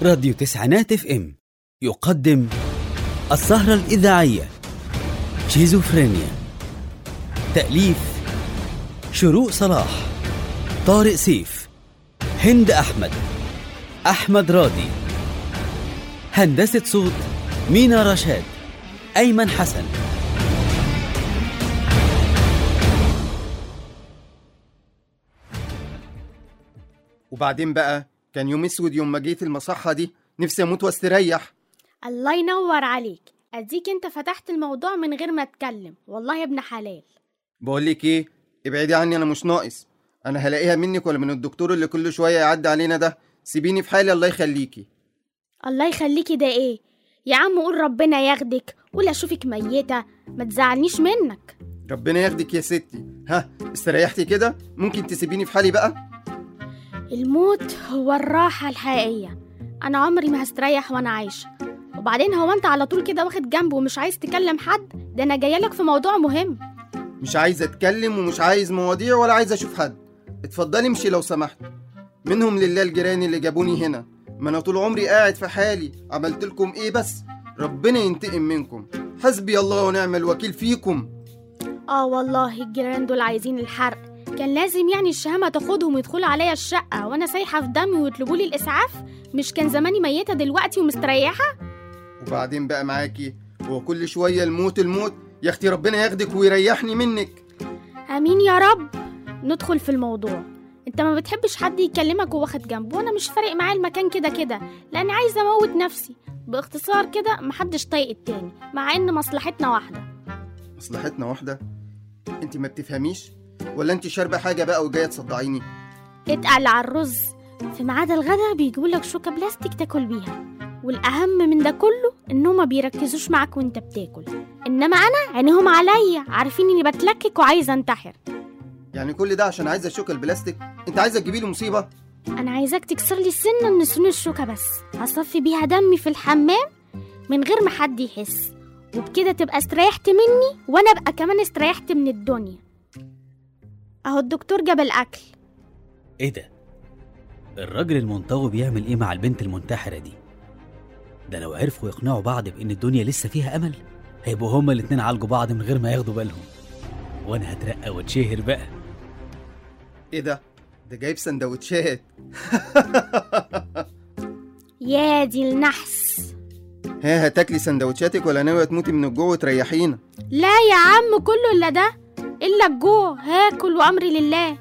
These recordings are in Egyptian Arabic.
راديو تسعينات اف ام يقدم السهرة الإذاعية شيزوفرينيا تأليف شروق صلاح طارق سيف هند أحمد أحمد راضي هندسة صوت مينا رشاد أيمن حسن وبعدين بقى كان يوم اسود يوم ما جيت المصحة دي نفسي اموت واستريح الله ينور عليك اديك انت فتحت الموضوع من غير ما اتكلم والله يا ابن حلال بقول لك ايه ابعدي عني انا مش ناقص انا هلاقيها منك ولا من الدكتور اللي كل شوية يعدي علينا ده سيبيني في حالي الله يخليكي الله يخليكي ده ايه يا عم قول ربنا ياخدك قول اشوفك ميتة ما تزعلنيش منك ربنا ياخدك يا ستي ها استريحتي كده ممكن تسيبيني في حالي بقى الموت هو الراحة الحقيقية انا عمري ما هستريح وانا عايشة وبعدين هو انت على طول كده واخد جنب ومش عايز تكلم حد ده انا جايلك في موضوع مهم مش عايز اتكلم ومش عايز مواضيع ولا عايز اشوف حد اتفضلي امشي لو سمحت منهم لله الجيران اللي جابوني هنا ما انا طول عمري قاعد في حالي عملت لكم ايه بس ربنا ينتقم منكم حسبي الله ونعم الوكيل فيكم اه والله الجيران دول عايزين الحرق كان لازم يعني الشهامة تاخدهم ويدخلوا عليا الشقة وانا سايحة في دمي ويطلبوا لي الاسعاف مش كان زماني ميتة دلوقتي ومستريحة وبعدين بقى معاكي هو كل شوية الموت الموت يا اختي ربنا ياخدك ويريحني منك امين يا رب ندخل في الموضوع انت ما بتحبش حد يكلمك وواخد جنبه وانا مش فارق معايا المكان كده كده لاني عايزه اموت نفسي باختصار كده محدش طايق التاني مع ان مصلحتنا واحده مصلحتنا واحدة انت ما بتفهميش ولا انت شاربة حاجة بقى وجاية تصدعيني اتقل على الرز في ميعاد الغدا بيجيبوا لك شوكه بلاستيك تاكل بيها والاهم من ده كله انهم ما بيركزوش معاك وانت بتاكل انما انا عينيهم عليا عارفين اني بتلكك وعايزه انتحر يعني كل ده عشان عايزة الشوكة البلاستيك انت عايزة تجيبي لي مصيبة انا عايزاك تكسر لي السنه من سنون الشوكه بس هصفي بيها دمي في الحمام من غير ما حد يحس وبكده تبقى استريحت مني وانا ابقى كمان استريحت من الدنيا اهو الدكتور جاب الاكل ايه ده الراجل المنطوي بيعمل ايه مع البنت المنتحرة دي ده لو عرفوا يقنعوا بعض بان الدنيا لسه فيها امل هيبقوا هما الاتنين عالجوا بعض من غير ما ياخدوا بالهم وانا هترقى واتشهر بقى ايه ده ده جايب سندوتشات يا دي النحس ها هتاكلي سندوتشاتك ولا ناوية تموتي من الجوع وتريحينا لا يا عم كله الا ده الا الجوع هاكل وامري لله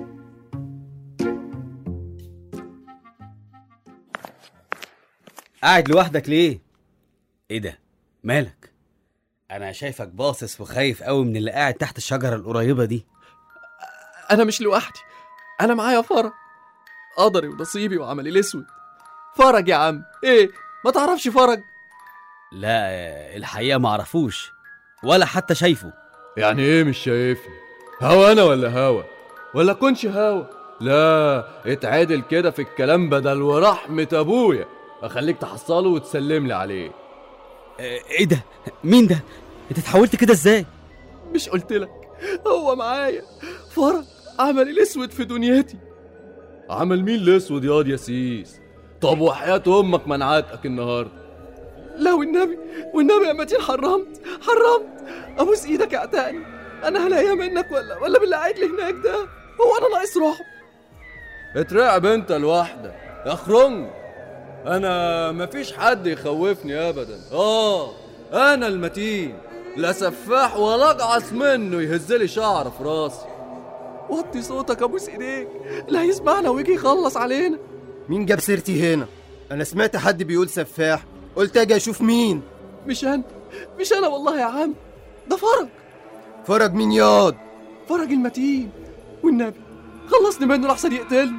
قاعد لوحدك ليه ايه ده مالك انا شايفك باصص وخايف قوي من اللي قاعد تحت الشجره القريبه دي انا مش لوحدي انا معايا فرج قدري ونصيبي وعملي الاسود فرج يا عم ايه ما تعرفش فرج لا الحقيقه معرفوش ولا حتى شايفه يعني ايه مش شايفني هوا انا ولا هوا ولا كنش هوا لا اتعادل كده في الكلام بدل ورحمة ابويا اخليك تحصله وتسلم لي عليه ايه ده مين ده انت اتحولت كده ازاي مش قلت لك هو معايا فرج عمل الاسود في دنيتي عمل مين الاسود ياض يا سيس طب وحياة امك منعتك النهارده لا والنبي والنبي يا متين حرمت حرمت ابوس ايدك يا عتاني انا هلاقيها منك ولا ولا باللي قاعد لي هناك ده هو انا ناقص رعب اترعب انت لوحدك يا خرنج انا مفيش حد يخوفني ابدا اه انا المتين لا سفاح ولا اجعص منه يهزلي شعر في راسي وطي صوتك ابوس ايديك لا يسمعنا ويجي يخلص علينا مين جاب سيرتي هنا انا سمعت حد بيقول سفاح قلت اجي اشوف مين مش انا مش انا والله يا عم ده فرج فرج مين ياض فرج المتين والنبي خلصني منه لحسن يقتلني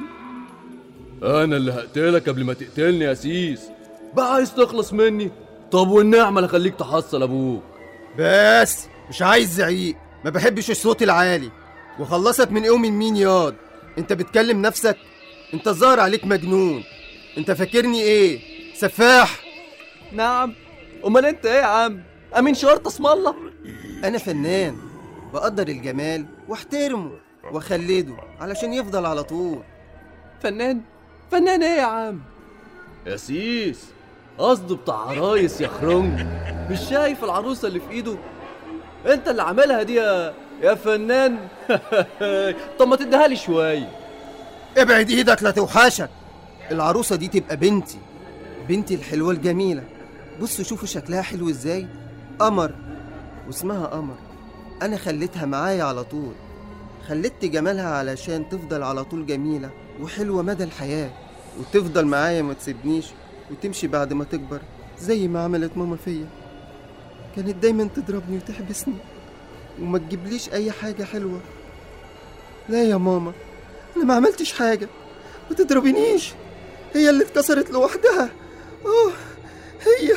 انا اللي هقتلك قبل ما تقتلني يا سيس بقى عايز تخلص مني طب والنعمه اللي خليك تحصل ابوك بس مش عايز زعيق ما بحبش الصوت العالي وخلصك من يوم من مين ياض انت بتكلم نفسك انت الظاهر عليك مجنون انت فاكرني ايه سفاح نعم امال انت ايه يا عم امين شرطه اسم الله انا فنان بقدر الجمال واحترمه واخلده علشان يفضل على طول فنان فنان ايه يا عم يا سيس قصده بتاع عرايس يا خرنج مش شايف العروسة اللي في ايده انت اللي عاملها دي يا يا فنان طب ما تديها لي شوية ابعد ايدك لا توحشك العروسة دي تبقى بنتي بنتي الحلوة الجميلة بصوا شوفوا شكلها حلو ازاي قمر واسمها قمر انا خليتها معايا على طول خليت جمالها علشان تفضل على طول جميلة وحلوة مدى الحياة وتفضل معايا ما تسيبنيش وتمشي بعد ما تكبر زي ما عملت ماما فيا كانت دايما تضربني وتحبسني وما تجيبليش اي حاجة حلوة لا يا ماما انا ما عملتش حاجة ما تضربينيش هي اللي اتكسرت لوحدها اه هي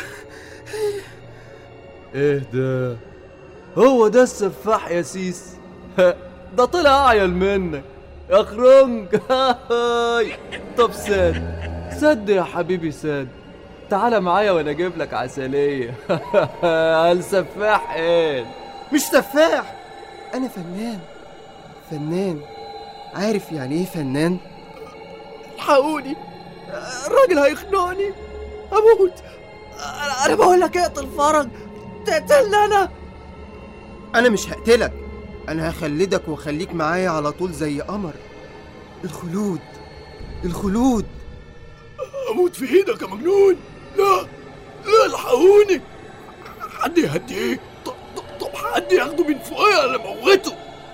ايه ده هو ده السفاح يا سيس ده طلع اعيل منك يا خرنج طب ساد سد يا حبيبي ساد تعالى معايا وانا اجيب لك عسلية السفاح ايه مش سفاح انا فنان فنان عارف يعني ايه فنان الحقوني الراجل هيخنقني اموت انا أنا بقول لك اقتل فرج تقتلني انا انا مش هقتلك انا هخلدك واخليك معايا على طول زي قمر الخلود الخلود اموت في ايدك يا مجنون لا لا الحقوني حد يهديه طب, طب, طب حد ياخده من فوقي انا موته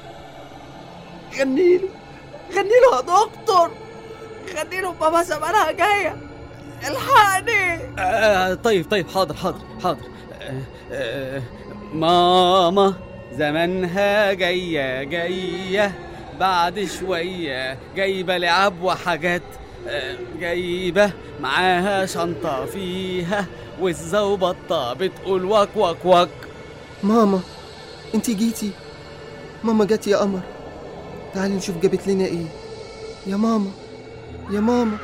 غنيله غنيله يا دكتور غنيله بابا زمانها جايه الحقني آه طيب طيب حاضر حاضر حاضر آه آه ماما زمانها جاية جاية بعد شوية جايبة لعب وحاجات آه جايبة معاها شنطة فيها والزوبطة بتقول وك وك وك ماما انت جيتي ماما جت يا قمر تعالي نشوف جابت لنا ايه يا ماما يا ماما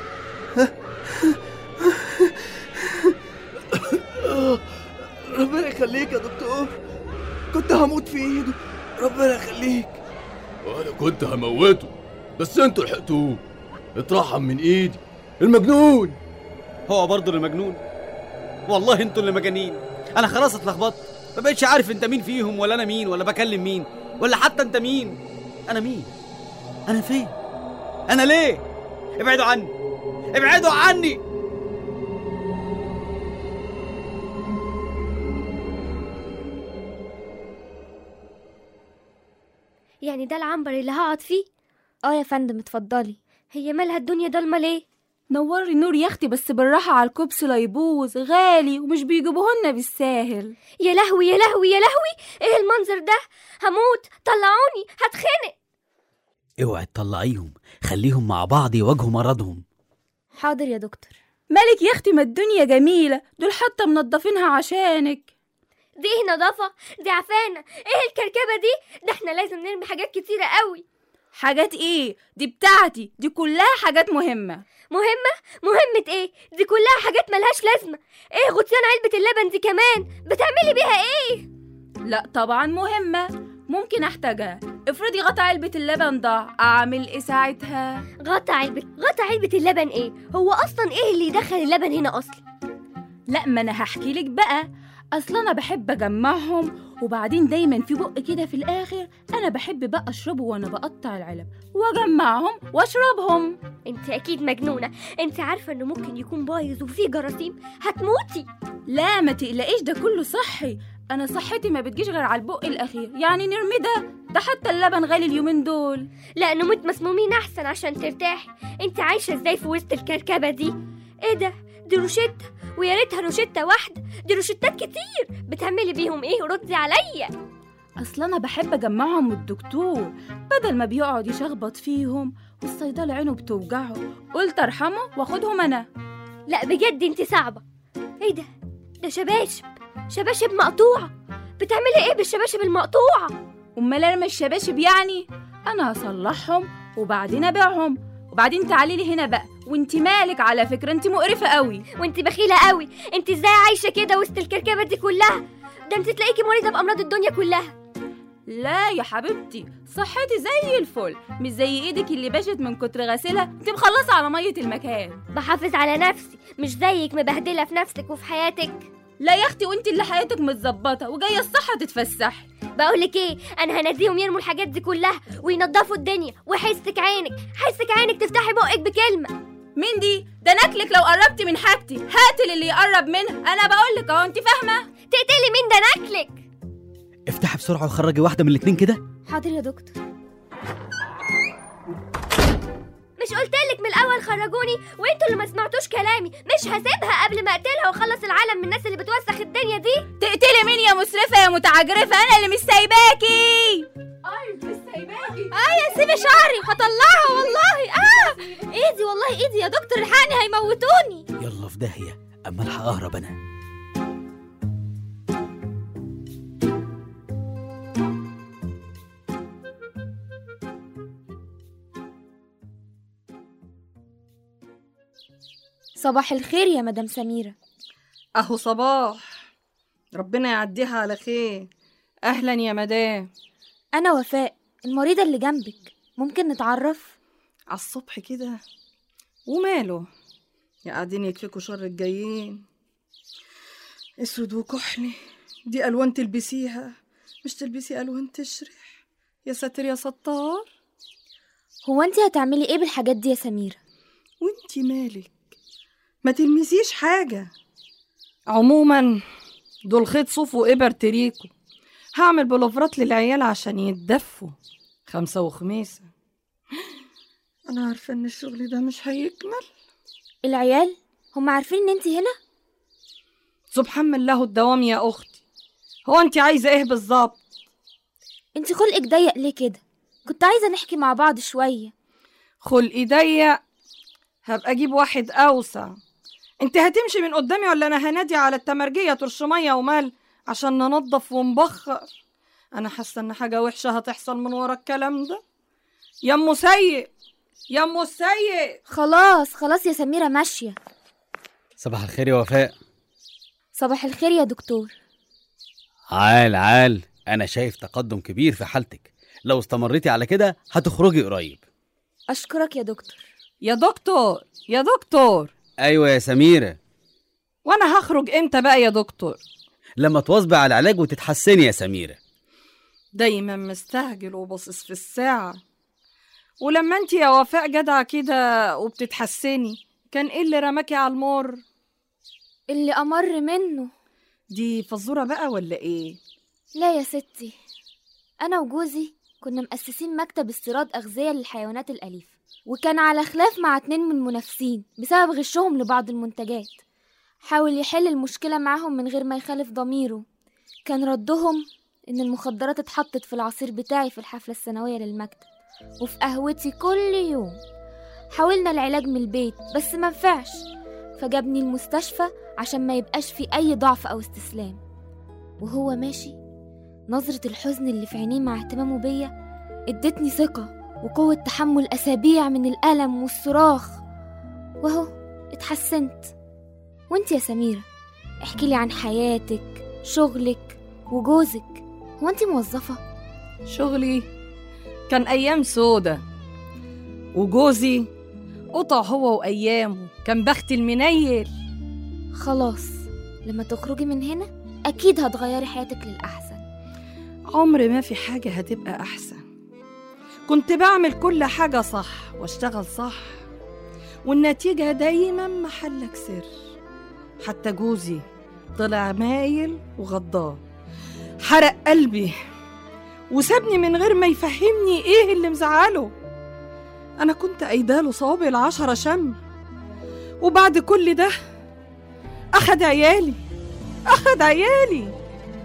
ربنا يخليك يا دكتور كنت هموت في ايده ربنا يخليك وانا كنت هموته بس انتوا لحقتوه اترحم من ايدي المجنون هو برضه اللي مجنون والله انتوا اللي مجانين انا خلاص اتلخبطت ما بقتش عارف انت مين فيهم ولا انا مين ولا بكلم مين ولا حتى انت مين انا مين انا فين انا ليه ابعدوا عني ابعدوا عني يعني ده العنبر اللي هقعد فيه اه يا فندم اتفضلي هي مالها الدنيا ضلمه ليه نوري نور يا اختي بس بالراحة على الكوبس لا يبوظ غالي ومش بيجيبوهولنا بالساهل يا لهوي يا لهوي يا لهوي ايه المنظر ده هموت طلعوني هتخنق اوعي تطلعيهم خليهم مع بعض يواجهوا مرضهم حاضر يا دكتور مالك يا اختي ما الدنيا جميلة دول حتى منضفينها عشانك دي ايه نظافه دي عفانه ايه الكركبه دي ده احنا لازم نرمي حاجات كتيره قوي حاجات ايه دي بتاعتي دي كلها حاجات مهمة مهمه مهمه ايه دي كلها حاجات ملهاش لازمه ايه غطيان علبه اللبن دي كمان بتعملي بيها ايه لا طبعا مهمة ممكن احتاجها افرضي غطا علبة اللبن ضاع اعمل ايه ساعتها غطى علبه غطى علبه اللبن ايه هو اصلا ايه اللي يدخل اللبن هنا اصلا لا ما انا هحكي لك بقى اصل انا بحب اجمعهم وبعدين دايما في بق كده في الاخر انا بحب بقى اشربه وانا بقطع العلب واجمعهم واشربهم انت اكيد مجنونه انت عارفه انه ممكن يكون بايظ وفيه جراثيم هتموتي لا ما تقلقيش ده كله صحي انا صحتي ما بتجيش غير على البق الاخير يعني نرمي ده ده حتى اللبن غالي اليومين دول لا نموت مسمومين احسن عشان ترتاحي انت عايشه ازاي في وسط الكركبه دي ايه ده دي روشته ويا ريتها روشته واحده دي روشتات كتير بتعملي بيهم ايه ردي عليا اصل انا بحب اجمعهم من الدكتور بدل ما بيقعد يشخبط فيهم والصيدله عينه بتوجعه قلت ارحمه واخدهم انا لا بجد انت صعبه ايه ده ده شباشب شباشب مقطوعه بتعملي ايه بالشباشب المقطوعه امال ارمي الشباشب يعني انا هصلحهم وبعدين ابيعهم وبعدين تعالي لي هنا بقى وانت مالك على فكره انت مقرفه قوي وانت بخيله قوي انت ازاي عايشه كده وسط الكركبه دي كلها ده انت تلاقيكي مريضه بامراض الدنيا كلها لا يا حبيبتي صحتي زي الفل مش زي ايدك اللي باشت من كتر غسيلها انت مخلصه على ميه المكان بحافظ على نفسي مش زيك مبهدلة في نفسك وفي حياتك لا يا اختي وانت اللي حياتك متظبطه وجايه الصحه تتفسحي بقولك ايه انا هناديهم يرموا الحاجات دي كلها وينضفوا الدنيا وحسك عينك حسك عينك تفتحي بقك بكلمة مين دي ده ناكلك لو قربتي من حاجتي هاتل اللي يقرب منها انا بقولك اهو انت فاهمه تقتلي مين ده ناكلك افتحي بسرعه وخرجي واحده من الاتنين كده حاضر يا دكتور مش قلتلك من الاول خرجوني وانتوا اللي ما سمعتوش كلامي مش هسيبها قبل ما اقتلها واخلص العالم من الناس اللي بتوسخ الدنيا دي تقتلي مين يا مسرفه يا متعجرفه انا اللي مش سايباكي ايوه مش سايباكي اه يا سيبي شعري هطلعها والله اه ايدي والله ايدي يا دكتور الحقني هيموتوني يلا في داهيه اما الحق اهرب انا صباح الخير يا مدام سميرة اهو صباح ربنا يعديها على خير اهلا يا مدام أنا وفاء المريضة اللي جنبك ممكن نتعرف؟ على الصبح كده وماله يا قاعدين يكفيكوا شر الجايين اسود وكحلي دي الوان تلبسيها مش تلبسي الوان تشرح يا ساتر يا ستار هو انت هتعملي ايه بالحاجات دي يا سميرة؟ وانتي مالك ما تلمسيش حاجة عموما دول خيط صوف وإبر تريكو هعمل بلوفرات للعيال عشان يتدفوا خمسة وخميسة أنا عارفة إن الشغل ده مش هيكمل العيال هم عارفين ان انت هنا؟ سبحان من له الدوام يا أختي هو أنت عايزة إيه بالظبط انت خلقك ضيق ليه كده؟ كنت عايزة نحكي مع بعض شوية خلقي ضيق هبقى أجيب واحد أوسع أنت هتمشي من قدامي ولا أنا هنادي على التمرجية ترش مية ومال عشان ننضف ونبخر أنا حاسة إن حاجة وحشة هتحصل من ورا الكلام ده يا أم سيء يا أم سيء خلاص خلاص يا سميرة ماشية صباح الخير يا وفاء صباح الخير يا دكتور عال عال انا شايف تقدم كبير في حالتك لو استمريتي على كده هتخرجي قريب أشكرك يا دكتور يا دكتور يا دكتور ايوه يا سميره وأنا هخرج إمتى بقى يا دكتور لما تواظبي على العلاج وتتحسني يا سميره دايما مستعجل وباصص في الساعة ولما انت يا وفاء جدعة كده وبتتحسني كان ايه اللي رماكي على المر اللي أمر منه دي فزورة بقى ولا ايه لا يا ستي أنا وجوزي كنا مؤسسين مكتب استيراد أغذية للحيوانات الأليفة وكان على خلاف مع اتنين من المنافسين بسبب غشهم لبعض المنتجات حاول يحل المشكلة معاهم من غير ما يخالف ضميره كان ردهم إن المخدرات اتحطت في العصير بتاعي في الحفلة السنوية للمكتب وفي قهوتي كل يوم حاولنا العلاج من البيت بس منفعش فجابني المستشفى عشان ما يبقاش في أي ضعف أو استسلام وهو ماشي نظرة الحزن اللي في عينيه مع اهتمامه بيا ادتني ثقة وقوة تحمل أسابيع من الألم والصراخ وهو اتحسنت وانت يا سميرة احكيلي عن حياتك شغلك وجوزك هو انت موظفة؟ شغلي كان ايام سودة وجوزي قطع هو وايامه كان بخت المنيل خلاص لما تخرجي من هنا أكيد هتغيري حياتك للأحسن عمر ما في حاجة هتبقى أحسن كنت بعمل كل حاجة صح واشتغل صح والنتيجة دايما محلك سر حتى جوزي طلع مايل وغضاب حرق قلبي وسابني من غير ما يفهمني ايه اللي مزعله انا كنت ايداله صوابع العشرة شم وبعد كل ده اخد عيالي اخد عيالي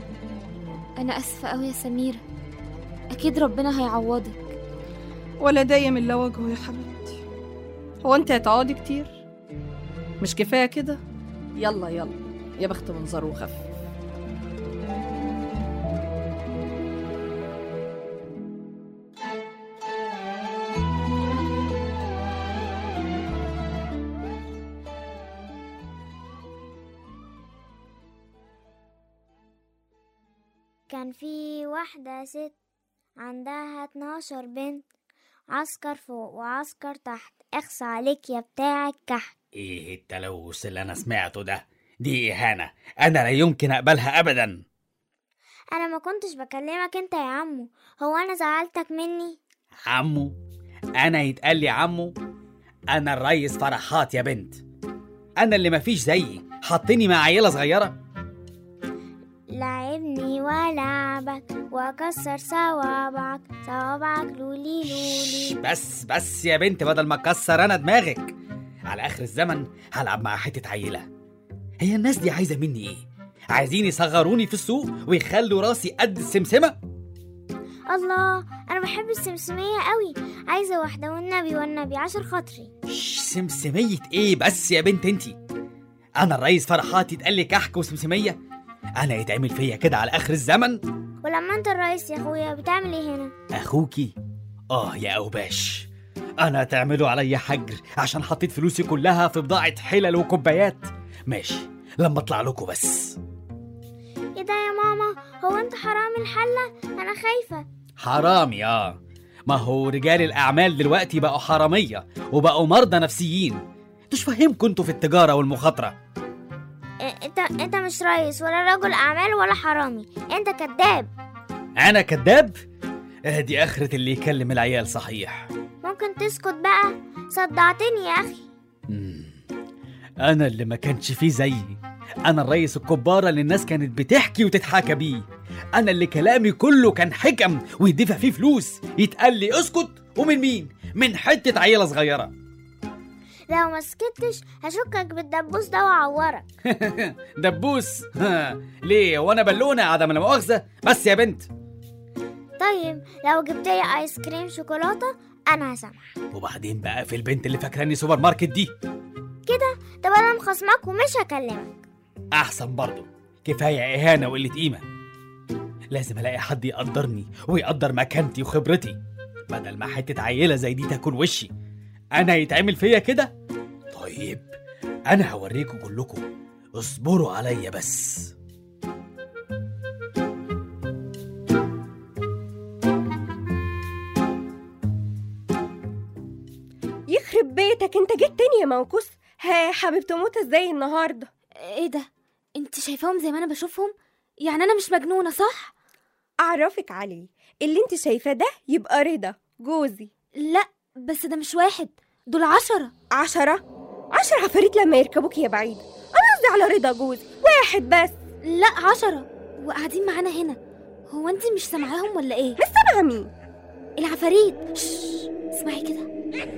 أنا أسفة أوي يا سميرة أكيد ربنا هيعوضك ولا دايم الا وجهه يا حبيبتي هو انت هتقعدي كتير مش كفايه كده يلا يلا يا بخت منظر وخف كان في واحدة ست عندها 12 بنت عسكر فوق وعسكر تحت اخص عليك يا بتاع الكحك ايه التلوث اللي انا سمعته ده دي اهانه انا لا يمكن اقبلها ابدا انا ما كنتش بكلمك انت يا عمو هو انا زعلتك مني عمو انا يتقال لي عمو انا الريس فرحات يا بنت انا اللي مفيش زيي حطني مع عيله صغيره لعبني ولعبك واكسر صوابعك صوابعك لولي لولي بس بس يا بنت بدل ما اكسر انا دماغك على اخر الزمن هلعب مع حته عيله هي الناس دي عايزه مني ايه عايزين يصغروني في السوق ويخلوا راسي قد السمسمه الله انا بحب السمسمية قوي عايزة واحدة والنبي والنبي عشر خاطري شش، سمسميه ايه بس يا بنت انتي انا الريس فرحات يتقال لي كحك وسمسميه انا يتعمل فيا كده على اخر الزمن ولما انت الرئيس يا اخويا بتعمل ايه هنا اخوكي اه يا اوباش انا تعملوا عليا حجر عشان حطيت فلوسي كلها في بضاعه حلل وكوبايات ماشي لما اطلع لكم بس ايه ده يا ماما هو انت حرام الحلة انا خايفة حرامي اه ما هو رجال الاعمال دلوقتي بقوا حراميه وبقوا مرضى نفسيين مش فاهمكم انتوا في التجاره والمخاطره إيه، انت انت مش رئيس ولا رجل اعمال ولا حرامي انت كذاب انا كذاب آه دي اخرة اللي يكلم العيال صحيح ممكن تسكت بقى صدعتني يا اخي مم. انا اللي ما كانش فيه زيي انا الريس الكبارة اللي الناس كانت بتحكي وتتحاكى بيه انا اللي كلامي كله كان حكم ويدفع فيه فلوس يتقال لي اسكت ومن مين من حتة عيلة صغيرة لو ما سكتش هشكك بالدبوس ده واعورك دبوس ها، ليه وانا بالونة عدم لا مؤاخذة بس يا بنت طيب لو جبت لي ايس كريم شوكولاته انا هسامحك وبعدين بقى في البنت اللي فاكراني سوبر ماركت دي طب انا مخصمك ومش هكلمك احسن برضه كفايه اهانه وقله قيمه لازم الاقي حد يقدرني ويقدر مكانتي وخبرتي بدل ما حته عيله زي دي تاكل وشي انا يتعمل فيا كده طيب انا هوريكم كلكم اصبروا عليا بس يخرب بيتك انت جيت تاني يا موكوس ها حبيبتي موت ازاي النهارده ايه ده انت شايفاهم زي ما انا بشوفهم يعني انا مش مجنونه صح اعرفك عليه اللي انت شايفاه ده يبقى رضا جوزي لا بس ده مش واحد دول عشرة عشرة عشرة عفاريت لما يركبوك يا بعيد انا قصدي على رضا جوزي واحد بس لا عشرة وقاعدين معانا هنا هو انت مش سامعاهم ولا ايه مش سامعة مين العفاريت شش، اسمعي كده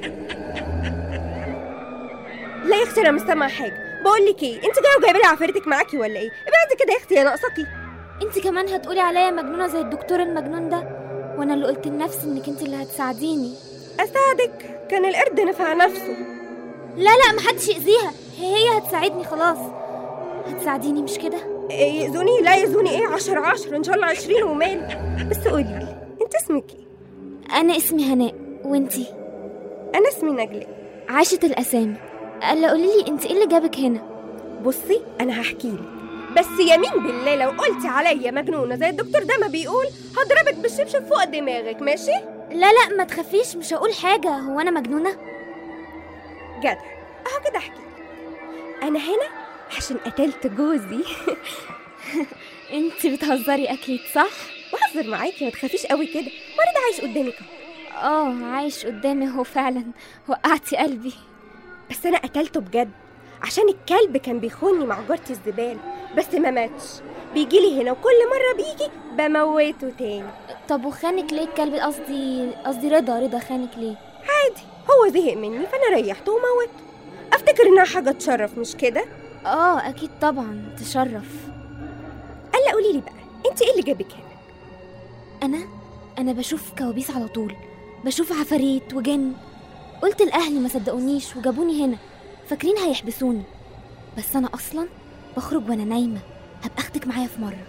لا يا اختي انا مش سامعة حاجة بقول لك ايه انت جايه وجايبه لي عفاريتك معاكي ولا ايه ابعدي كده يا اختي يا ناقصاكي انت كمان هتقولي عليا مجنونه زي الدكتور المجنون ده وانا اللي قلت لنفسي انك انت اللي هتساعديني اساعدك كان القرد نفع نفسه لا لا محدش يأذيها هي هتساعدني خلاص هتساعديني مش كده إيه يأذوني لا يأذوني ايه عشرة عشرة ان شاء الله عشرين ومال بس قولي لي انت اسمك ايه انا اسمي هناء وانتي انا اسمي نجلة عاشت الاسامي الا قولي لي انت ايه اللي جابك هنا بصي انا هحكي لك بس يمين بالله لو قلتي عليا مجنونه زي الدكتور ده ما بيقول هضربك بالشبشب فوق دماغك ماشي لا لا ما تخافيش مش هقول حاجه هو انا مجنونه جدع اهو كده احكي لك. انا هنا عشان قتلت جوزي انت بتهزري اكيد صح بهزر معاكي ما تخافيش قوي كده مريض عايش قدامك اهو اه عايش قدامي هو فعلا وقعتي قلبي بس انا قتلته بجد عشان الكلب كان بيخوني مع جارة الزبالة بس ما ماتش بيجي لي هنا وكل مرة بيجي بموته تاني طب وخانك ليه الكلب قصدي قصدي رضا رضا خانك ليه عادي هو زهق مني فانا ريحته وموته افتكر انها حاجة تشرف مش كده اه اكيد طبعا تشرف الا قولي لي بقى انت ايه اللي جابك هنا انا انا بشوف كوابيس على طول بشوف عفاريت وجن قلت لاهلي ما صدقونيش وجابوني هنا فاكرين هيحبسوني بس انا اصلا بخرج وانا نايمه هبقى اخدك معايا في مره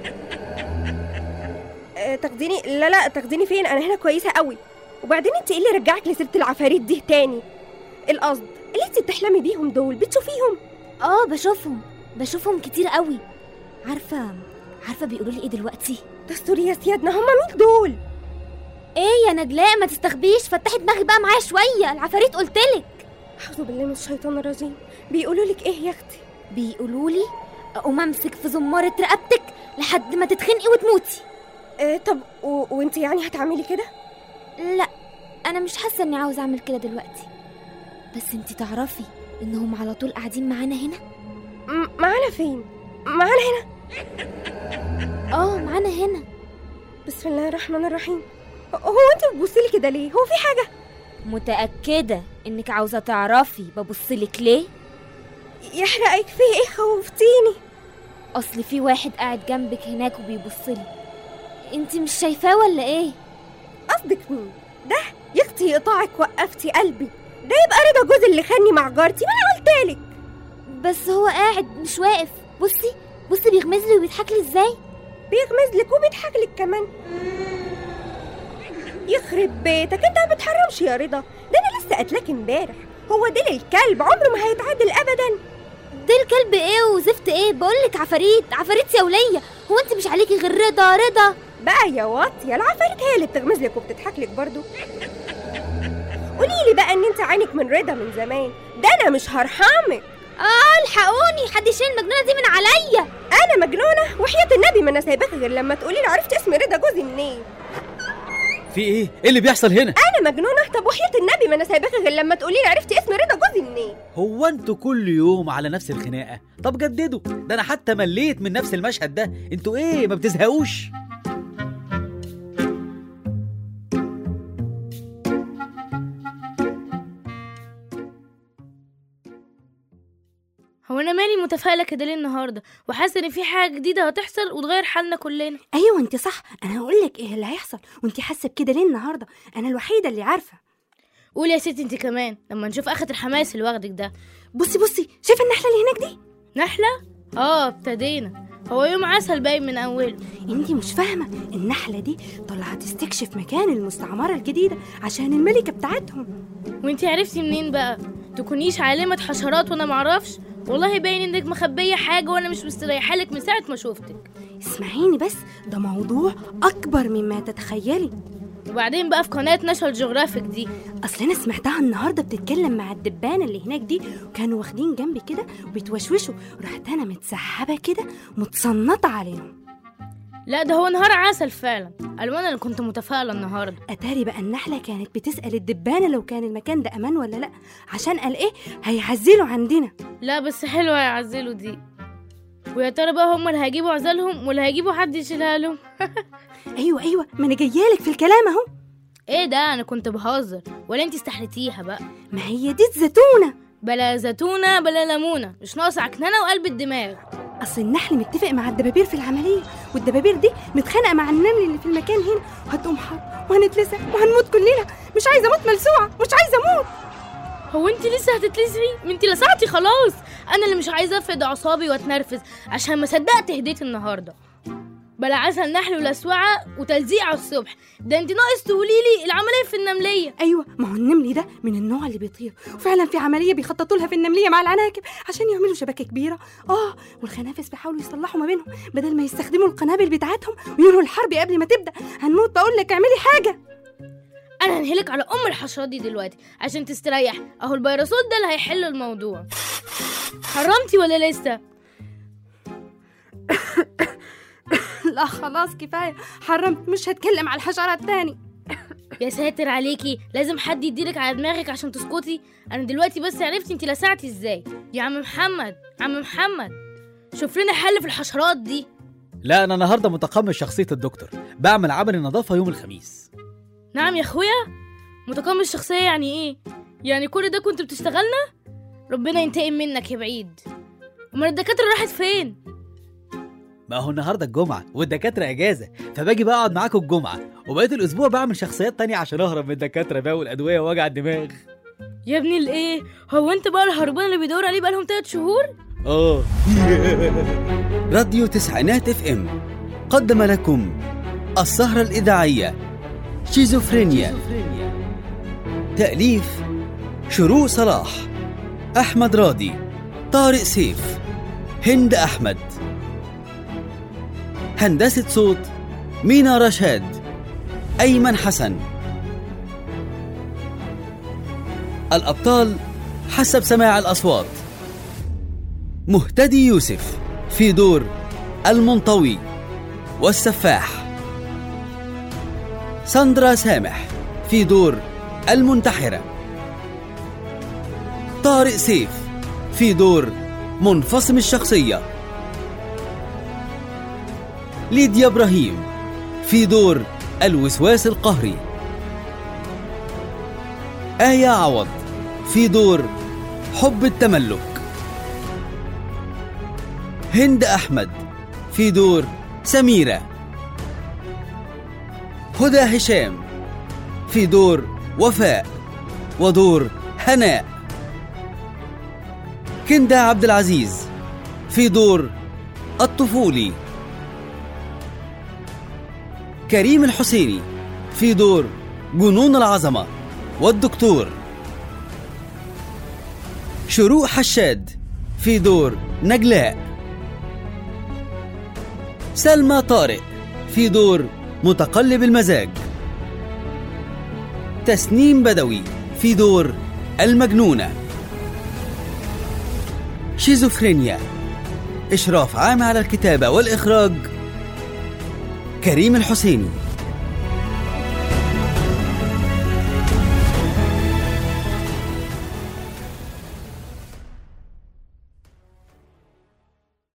أه تاخديني لا لا تاخديني فين انا هنا كويسة قوي وبعدين انت ايه اللي رجعك لسيرة العفاريت دي تاني القصد اللي انت بتحلمي بيهم دول بتشوفيهم اه بشوفهم بشوفهم كتير قوي عارفه عارفه بيقولوا لي ايه دلوقتي دستور يا سيادنا هما مين دول ايه يا نجلاء ما تستخبيش فتحي دماغي بقى معايا شويه العفاريت قلتلك اعوذ بالله من الشيطان الرجيم بيقولوا لك ايه يا اختي بيقولوا لي اقوم امسك في زماره رقبتك لحد ما تتخنقي وتموتي آه طب و... وانت يعني هتعملي كده لا انا مش حاسه اني عاوزه اعمل كده دلوقتي بس انتي تعرفي انهم على طول قاعدين معانا هنا م- معانا فين معانا هنا اه معانا هنا بسم الله الرحمن الرحيم هو انت بتبصي لي كده ليه هو في حاجه متاكده انك عاوزه تعرفي ببصلك ليه يحرقك فيه ايه خوفتيني اصل في واحد قاعد جنبك هناك وبيبصلي انتي مش شايفاه ولا ايه قصدك مين ده يا اختي يقطعك وقفتي قلبي ده يبقى رضا جوز اللي خاني مع جارتي ما انا قلتلك بس هو قاعد مش واقف بصي بصي بيغمز لي وبيضحك لي ازاي بيغمز لك وبيضحك لك كمان يخرب بيتك انت ما بتحرمش يا رضا ده انا لسه قاتلاك امبارح هو ديل الكلب عمره ما هيتعادل ابدا ديل كلب ايه وزفت ايه بقولك عفاريت عفاريت يوليه هو انت مش عليكي غير رضا رضا بقى يا واطيه العفاريت هي اللي بتغمز لك وبتضحك لك برضو قولي لي بقى ان انت عينك من رضا من زمان ده انا مش هرحمك اه الحقوني حد يشيل المجنونه دي من عليا انا مجنونه وحياه النبي ما انا سايباك غير لما تقولي لي عرفتي اسم رضا جوزي منين في ايه ايه اللي بيحصل هنا انا مجنونه طب وحياه النبي ما انا سايباك غير لما تقولي لي عرفتي اسم رضا جوزي منين هو انتوا كل يوم على نفس الخناقه طب جددوا ده انا حتى مليت من نفس المشهد ده انتوا ايه ما بتزهقوش هو انا مالي متفائله كده ليه النهارده وحاسه ان في حاجه جديده هتحصل وتغير حالنا كلنا ايوه انت صح انا هقول لك ايه اللي هيحصل وانت حاسه بكده ليه النهارده انا الوحيده اللي عارفه قولي يا ستي انت كمان لما نشوف اخت الحماس اللي واخدك ده بصي بصي شايفه النحله اللي هناك دي نحله اه ابتدينا هو يوم عسل باين من اوله انت مش فاهمه النحله دي طلعت تستكشف مكان المستعمره الجديده عشان الملكه بتاعتهم وانت عرفتي منين بقى تكونيش عالمه حشرات وانا معرفش والله باين انك مخبيه حاجه وانا مش مستريحه لك من ساعه ما شفتك اسمعيني بس ده موضوع اكبر مما تتخيلي وبعدين بقى في قناه ناشونال جيوغرافيك دي اصل انا سمعتها النهارده بتتكلم مع الدبانه اللي هناك دي وكانوا واخدين جنبي كده وبيتوشوشوا رحت انا متسحبه كده متصنطه عليهم لا ده هو نهار عسل فعلا قالوا انا اللي كنت متفائله النهارده اتاري بقى النحله كانت بتسال الدبانه لو كان المكان ده امان ولا لا عشان قال ايه هيعزلوا عندنا لا بس حلوه يعزلوا دي ويا ترى بقى هم اللي هيجيبوا عزلهم ولا هيجيبوا حد يشيلها لهم ايوه ايوه ما انا جايالك في الكلام اهو ايه ده انا كنت بهزر ولا انت استحلتيها بقى ما هي دي الزيتونه بلا زيتونه بلا ليمونه مش ناقص عكننه وقلب الدماغ اصل النحل متفق مع الدبابير في العمليه والدبابير دي متخانقه مع النمل اللي في المكان هنا وهتقوم حرب وهنتلسع وهنموت كلنا مش عايزه اموت ملسوعه مش عايزه اموت هو انت لسه هتتلسعي ما انت لسعتي خلاص انا اللي مش عايزه افقد اعصابي واتنرفز عشان ما صدقت هديت النهارده بلا عسل نحل ولسوعه وتلزيق على الصبح ده انت ناقص تقولي لي العمليه في النمليه ايوه ما هو النمل ده من النوع اللي بيطير وفعلا في عمليه بيخططوا لها في النمليه مع العناكب عشان يعملوا شبكه كبيره اه والخنافس بيحاولوا يصلحوا ما بينهم بدل ما يستخدموا القنابل بتاعتهم وينهوا الحرب قبل ما تبدا هنموت بقول لك اعملي حاجه انا هنهلك على ام الحشرات دي دلوقتي عشان تستريح اهو الفيروسات ده اللي هيحل الموضوع حرمتي ولا لسه لا خلاص كفايه حرمت مش هتكلم على الحشرات تاني يا ساتر عليكي لازم حد يديلك على دماغك عشان تسكتي انا دلوقتي بس عرفت انت لسعتي ازاي يا عم محمد عم محمد شوف لنا حل في الحشرات دي لا انا النهارده متقمص شخصيه الدكتور بعمل عمل النظافه يوم الخميس نعم يا اخويا متقمص شخصيه يعني ايه يعني كل ده كنت بتشتغلنا ربنا ينتقم منك يا بعيد امال الدكاتره راحت فين ما هو النهارده الجمعه والدكاتره اجازه فباجي بقى اقعد معاكم الجمعه وبقيت الاسبوع بعمل شخصيات تانية عشان اهرب من الدكاتره بقى والادويه ووجع الدماغ يا ابني الايه هو انت بقى الهربان اللي بيدور عليه بقالهم تلات شهور اه راديو تسعينات اف ام قدم لكم السهرة الإذاعية شيزوفرينيا تأليف شروق صلاح أحمد راضي طارق سيف هند أحمد هندسة صوت مينا رشاد أيمن حسن الأبطال حسب سماع الأصوات مهتدي يوسف في دور المنطوي والسفاح ساندرا سامح في دور المنتحرة طارق سيف في دور منفصم الشخصية ليديا إبراهيم في دور الوسواس القهري آية عوض في دور حب التملك هند أحمد في دور سميرة هدى هشام في دور وفاء ودور هناء كندا عبد العزيز في دور الطفولي كريم الحسيني في دور جنون العظمة والدكتور شروق حشاد في دور نجلاء سلمى طارق في دور متقلب المزاج تسنيم بدوي في دور المجنونة شيزوفرينيا إشراف عام على الكتابة والإخراج كريم الحسيني